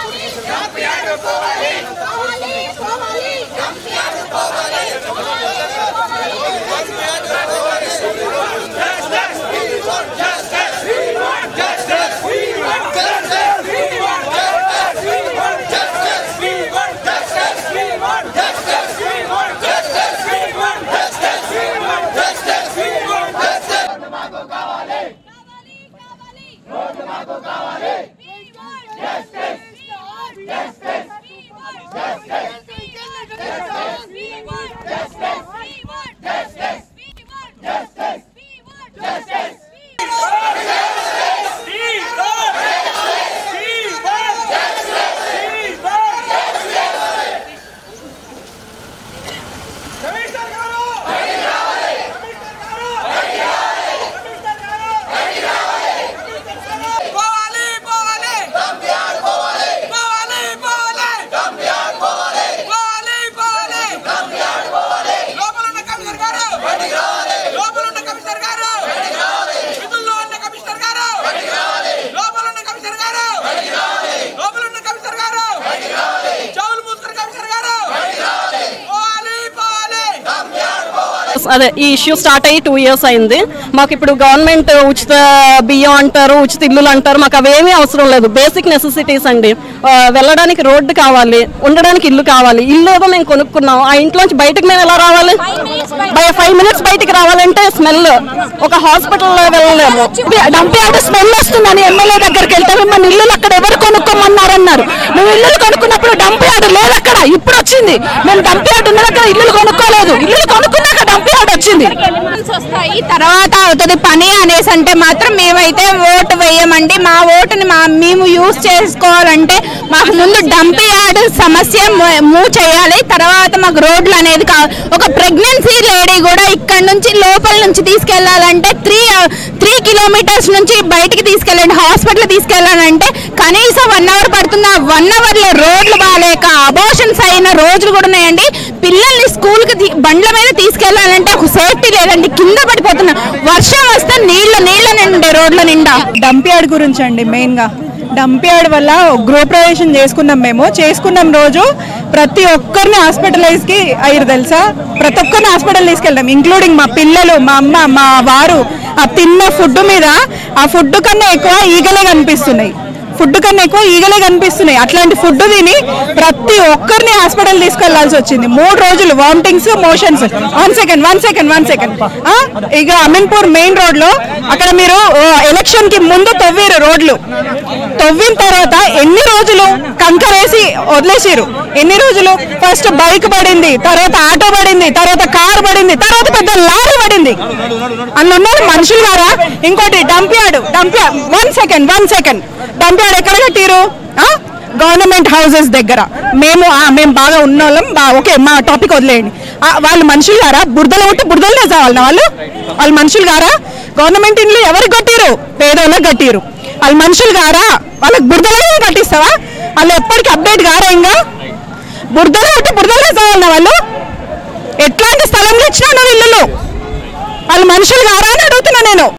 పోవాలి పోవాలి పోవాలి పోవాలి పోవాలి పోవాలి లోపల ఉన్న కమిషనర్ గారు లోపల ఉన్న కమిషనర్ గారు విధుల్లో ఉన్న కమిషనర్ గారు లోపల ఉన్న కమిషనర్ గారు లోపల ఉన్న కమిషనర్ గారు చెవులు మూసుకున్న కమిషనర్ గారు పోవాలి పోవాలి అదే ఈ ఇష్యూ స్టార్ట్ అయ్యి టూ ఇయర్స్ అయింది మాకు ఇప్పుడు గవర్నమెంట్ ఉచిత బియ్యం అంటారు ఉచిత ఇల్లులు అంటారు మాకు అవేమీ అవసరం లేదు బేసిక్ నెసెసిటీస్ అండి ఆ, వెళ్ళడానికి రోడ్డు కావాలి ఉండడానికి ఇల్లు కావాలి ఇల్లు ఏదో మేము కొనుక్కున్నాం ఆ ఇంట్లోంచి బయటకు మేము ఎలా రావాలి బై ఫైవ్ మినిట్స్ బయటకు రావాలంటే స్మెల్ ఒక హాస్పిటల్లో వెళ్ళలేము డంపి అంటే స్మెల్ వస్తుందని ఎమ్మెల్యే దగ్గరికి వెళ్తే మిమ్మల్ని ఇల్లులు అక్కడ ఎవరు కొనుక్కోమన్నారన్నారు మేము ఇల్లులు కొనుక్కున్నప్పుడు డంపి యార్డ్ లేదు అక్కడ ఇప్పుడు వచ్చింది మేము డంపి యార్డ్ ఉన్న దగ్గర ఇల్లులు కొనుక్కోలేదు ఇల్లులు కొనుక్కున్నాక డంపి యార్డ్ వచ్చింది ఎలక్షన్స్ వస్తాయి తర్వాత అవుతుంది పని అనేసి అంటే మాత్రం మేమైతే ఓటు వేయమండి మా ఓటుని మా మేము యూజ్ చేసుకోవాలంటే మాకు ముందు డంప్ యార్డ్ సమస్య మూ- మూవ్ చేయాలి తర్వాత మాకు రోడ్లు అనేది కా ఒక ప్రెగ్నెన్సీ లేడీ కూడా ఇక్కడ నుంచి లోపల నుంచి తీసుకెళ్లాలంటే త్రీ త్రీ కిలోమీటర్స్ నుంచి బయటికి తీసుకెళ్ళండి హాస్పిటల్ తీసుకెళ్ళాలంటే కనీసం వన్ అవర్ పడుతుంది ఆ వన్ అవర్ లో రోడ్లు బాగాలేక అబోషన్స్ అయిన రోజులు కూడా ఉన్నాయండి పిల్లల్ని స్కూల్ కి బండ్ల మీద తీసుకెళ్లాలంటే ఒక సేఫ్టీ లేదండి కింద పడిపోతున్నా వర్షం వస్తే నీళ్ళ నీళ్ళ నిండే రోడ్ల నిండా డంప్ యార్డ్ గురించి అండి మెయిన్గా డంప్ యార్డ్ వల్ల గృహప్రవేశం చేసుకున్నాం మేము చేసుకున్నాం రోజు ప్రతి ఒక్కరిని హాస్పిటలైజ్కి అయ్యారు తెలుసా ప్రతి ఒక్కరిని హాస్పిటల్ తీసుకెళ్ళాం ఇంక్లూడింగ్ మా పిల్లలు మా అమ్మ మా వారు ఆ తిన్న ఫుడ్ మీద ఆ ఫుడ్ కన్నా ఎక్కువ ఈగలే కనిపిస్తున్నాయి ఫుడ్ కన్నా ఎక్కువ ఈగలే కనిపిస్తున్నాయి అట్లాంటి ఫుడ్ తిని ప్రతి ఒక్కరిని హాస్పిటల్ తీసుకెళ్లాల్సి వచ్చింది మూడు రోజులు vomitings motions one second one second one second ఇక అమీన్పూర్ మెయిన్ రోడ్ లో అక్కడ మీరు ఎలక్షన్ కి ముందు తవ్వారు రోడ్లు తవ్విన తర్వాత ఎన్ని రోజులు కంకరేసి వదిలేసారు ఎన్ని రోజులు ఫస్ట్ బైక్ పడింది తర్వాత ఆటో పడింది తర్వాత కార్ పడింది తర్వాత పెద్ద లారీ పడింది అందులో ఉన్నారు మనుషులు గారా ఇంకోటి dump yard dump yard one second one second dump yard ఎక్కడ కట్టిరు గవర్నమెంట్ హౌసెస్ దగ్గర మేము ఆ, మేము బాగా ఉన్నోళ్ళం బా ఓకే మా టాపిక్ వదిలేయండి ఆ, వాళ్ళు మనుషులు గారా బురదలో ఉంటే బురదలనే చావాలి వాళ్ళు వాళ్ళు మనుషులు గారా గవర్నమెంట్ ఇండ్లు ఎవరికి కట్టిరు పేదోళ్ళకి కట్టిరు వాళ్ళు మనుషులు గారా వాళ్ళకి బురదలనే కట్టిస్తావా వాళ్ళు ఎప్పటికీ అప్డేట్ గారా ఇంకా బురదలో ఉంటే బురదలనే చావాలన్నా వాళ్ళు ఎట్లాంటి స్థలంలో ఇచ్చినా నువ్వు ఇల్లులు వాళ్ళు మనుషులు గారా అని అడుగుతున్నా నేను